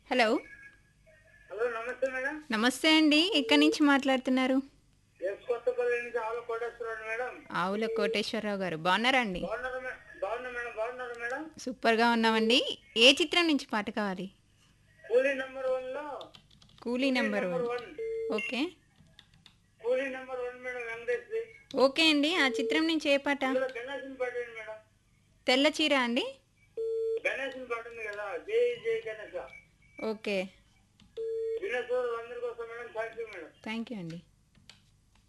hello hello నమస్తే madam నమస్తే అండి ఎక్కడి నుంచి మాట్లాడుతున్నారు ఎస్ కొత్తపల్లి నుంచి ఆవుల కోటేశ్వరరావు మేడం ఆవుల కోటేశ్వరరావు గారు బాగున్నారా అండి బాగున్నారా మేడం బాగున్నా మేడం బాగున్నారా మేడం సూపర్గా ఉన్నామండి ఏ చిత్రం నుంచి పాట కావాలి కూలీ నెంబర్ వన్ లో Coolie number one one okay Coolie number one madam Venkatesh okay అండి ఆ చిత్రం నుంచి ఏ పాట ఇందులో గణేశన్ పాట ఏంటి మేడం తెల్ల చీర అండి గణేశన్ పాట ఉంది కదా జై జై గణేశ ఓకే వినేశ్వరులు అందరి కోసం madam thank you madam thank you అండి